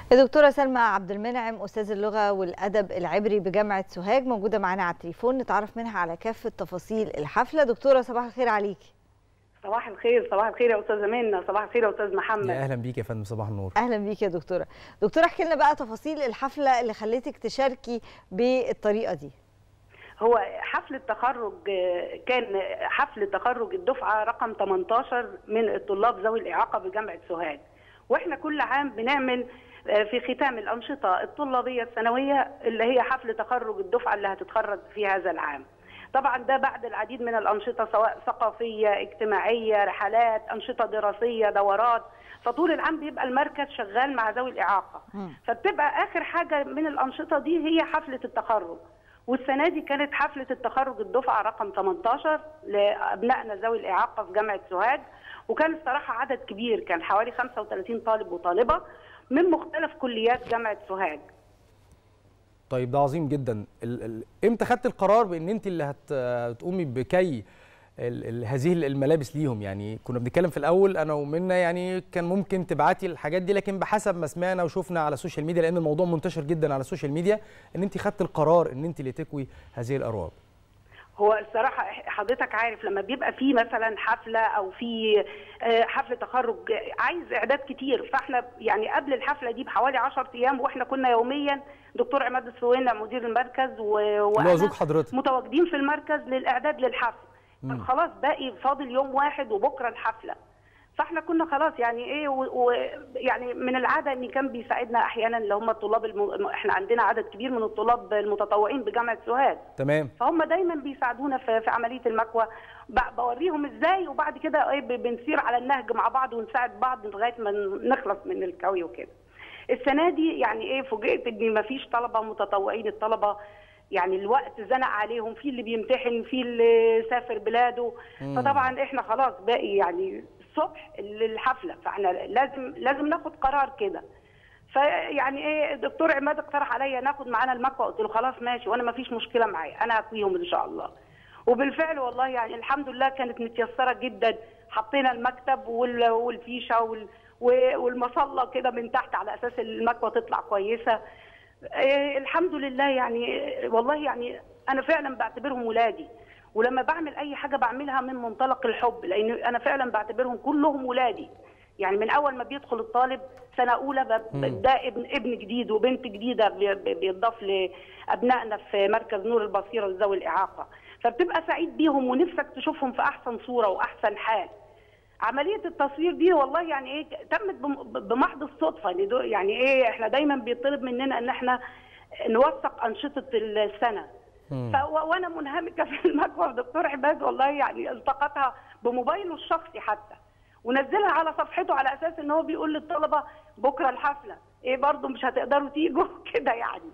الدكتورة سلمى عبد المنعم أستاذ اللغة والأدب العبري بجامعة سوهاج موجودة معانا على التليفون نتعرف منها على كافة تفاصيل الحفلة دكتورة صباح الخير عليكي صباح الخير صباح الخير يا استاذه منى صباح الخير يا استاذ محمد يا اهلا بيك يا فندم صباح النور أهلا بيكي يا دكتورة دكتورة احكي لنا بقى تفاصيل الحفلة اللي خليتك تشاركي بالطريقة دي هو حفل التخرج كان حفل تخرج الدفعه رقم 18 من الطلاب ذوي الاعاقه بجامعه سوهاج واحنا كل عام بنعمل في ختام الانشطه الطلابيه السنويه اللي هي حفل تخرج الدفعه اللي هتتخرج في هذا العام طبعا ده بعد العديد من الانشطه سواء ثقافيه اجتماعيه رحلات انشطه دراسيه دورات فطول العام بيبقى المركز شغال مع ذوي الاعاقه فبتبقى اخر حاجه من الانشطه دي هي حفله التخرج والسنه دي كانت حفله التخرج الدفعه رقم 18 لابنائنا ذوي الاعاقه في جامعه سوهاج وكان الصراحه عدد كبير كان حوالي 35 طالب وطالبه من مختلف كليات جامعه سوهاج طيب ده عظيم جدا ال ال امتى خدت القرار بان انت اللي هت هتقومي بكي ال ال هذه الملابس ليهم يعني كنا بنتكلم في الاول انا ومنى يعني كان ممكن تبعتي الحاجات دي لكن بحسب ما سمعنا وشفنا على السوشيال ميديا لان الموضوع منتشر جدا على السوشيال ميديا ان انت خدت القرار ان انت اللي تكوي هذه الارواب هو الصراحه حضرتك عارف لما بيبقى في مثلا حفله او في حفل تخرج عايز اعداد كتير فاحنا يعني قبل الحفله دي بحوالي 10 ايام واحنا كنا يوميا دكتور عماد السوينة مدير المركز وانا زوج حضرتك متواجدين في المركز للاعداد للحفل طب خلاص باقي فاضل يوم واحد وبكره الحفله فاحنا كنا خلاص يعني ايه ويعني من العاده ان كان بيساعدنا احيانا اللي هم الطلاب الم... احنا عندنا عدد كبير من الطلاب المتطوعين بجامعه سوهاج تمام فهم دايما بيساعدونا في, في عمليه المكوى بوريهم ازاي وبعد كده ايه بنسير على النهج مع بعض ونساعد بعض لغايه ما نخلص من الكوي وكده السنه دي يعني ايه فوجئت ان ما فيش طلبه متطوعين الطلبه يعني الوقت زنق عليهم في اللي بيمتحن في اللي سافر بلاده مم. فطبعا احنا خلاص باقي يعني الصبح الحفله فاحنا لازم لازم ناخد قرار كده فيعني ايه الدكتور عماد اقترح عليا ناخد معانا المكوى قلت له خلاص ماشي وانا ما فيش مشكله معايا انا هكويهم ان شاء الله وبالفعل والله يعني الحمد لله كانت متيسره جدا حطينا المكتب والفيشه وال والمصله كده من تحت على اساس المكوى تطلع كويسه إيه الحمد لله يعني والله يعني انا فعلا بعتبرهم ولادي ولما بعمل اي حاجه بعملها من منطلق الحب لان انا فعلا بعتبرهم كلهم ولادي يعني من اول ما بيدخل الطالب سنه اولى ده ابن ابن جديد وبنت جديده بيضاف لابنائنا في مركز نور البصيره لذوي الاعاقه فبتبقى سعيد بيهم ونفسك تشوفهم في احسن صوره واحسن حال عمليه التصوير دي والله يعني ايه تمت بمحض الصدفه يعني ايه احنا دايما بيطلب مننا ان احنا نوثق انشطه السنه ف وانا منهمكه في المكوى دكتور عباد والله يعني التقطها بموبايله الشخصي حتى ونزلها على صفحته على اساس ان هو بيقول للطلبه بكره الحفله ايه برضه مش هتقدروا تيجوا كده يعني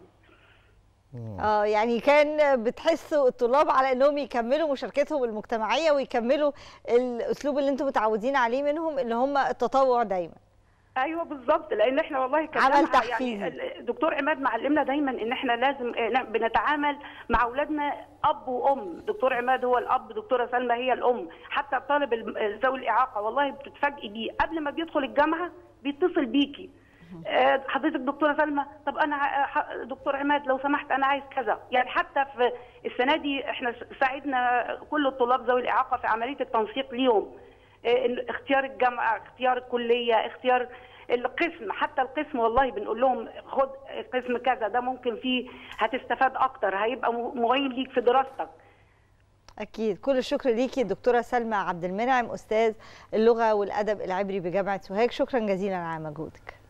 اه يعني كان بتحسوا الطلاب على انهم يكملوا مشاركتهم المجتمعيه ويكملوا الاسلوب اللي انتم متعودين عليه منهم اللي هم التطوع دايما ايوه بالظبط لان احنا والله كان عمل تحفيزي يعني الدكتور عماد معلمنا دايما ان احنا لازم بنتعامل مع اولادنا اب وام دكتور عماد هو الاب دكتوره سلمى هي الام حتى الطالب ذوي الاعاقه والله بتتفاجئي بيه قبل ما بيدخل الجامعه بيتصل بيكي حضرتك دكتوره سلمى طب انا دكتور عماد لو سمحت انا عايز كذا يعني حتى في السنه دي احنا ساعدنا كل الطلاب ذوي الاعاقه في عمليه التنسيق ليهم اختيار الجامعه اختيار الكليه اختيار القسم حتى القسم والله بنقول لهم خد قسم كذا ده ممكن فيه هتستفاد اكتر هيبقى معين ليك في دراستك اكيد كل الشكر ليكي الدكتوره سلمى عبد المنعم استاذ اللغه والادب العبري بجامعه سوهاج شكرا جزيلا على مجهودك